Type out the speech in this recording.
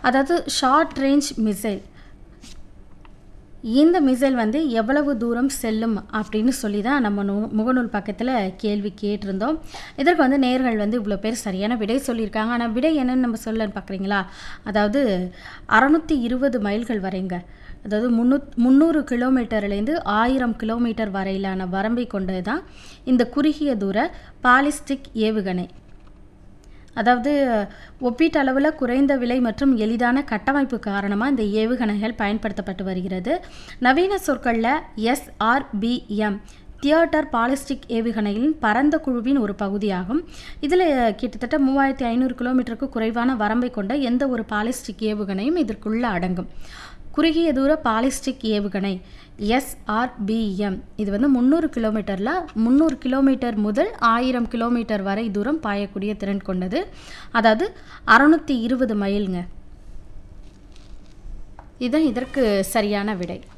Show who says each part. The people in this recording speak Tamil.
Speaker 1: அதாவது ஷார்ட் ரேஞ்ச் மிசைல் இந்த மிசைல் வந்து எவ்வளவு தூரம் செல்லும் அப்படின்னு சொல்லி தான் நம்ம நூ முகநூல் பக்கத்தில் கேள்வி கேட்டிருந்தோம் இதற்கு வந்து நேர்கள் வந்து இவ்வளோ பேர் சரியான விடை சொல்லியிருக்காங்க ஆனால் விடை என்னன்னு நம்ம சொல்லன்னு பார்க்குறீங்களா அதாவது அறநூற்றி இருபது மைல்கள் வரைங்க அதாவது முந்நூத் முந்நூறு கிலோமீட்டர்லேருந்து ஆயிரம் கிலோமீட்டர் வரையிலான வரம்பை கொண்டது தான் இந்த குறுகிய தூர பாலிஸ்டிக் ஏவுகணை அதாவது ஒப்பீட்டளவில் குறைந்த விலை மற்றும் எளிதான கட்டமைப்பு காரணமாக இந்த ஏவுகணைகள் பயன்படுத்தப்பட்டு வருகிறது நவீன சொற்களில் எஸ்ஆர்பிஎம் தியேட்டர் பாலிஸ்டிக் ஏவுகணையின் பரந்த குழுவின் ஒரு பகுதியாகும் இதில் கிட்டத்தட்ட மூவாயிரத்தி ஐநூறு கிலோமீட்டருக்கு குறைவான வரம்பை கொண்ட எந்த ஒரு பாலிஸ்டிக் ஏவுகணையும் இதற்குள்ள அடங்கும் குறுகிய தூர பாலிஸ்டிக் ஏவுகணை எஸ்ஆர்பிஎம் இது வந்து முந்நூறு கிலோமீட்டரில் முந்நூறு கிலோமீட்டர் முதல் ஆயிரம் கிலோமீட்டர் வரை தூரம் பாயக்கூடிய திறன் கொண்டது அதாவது அறநூற்றி இருபது மைல்ங்க இதுதான் இதற்கு சரியான விடை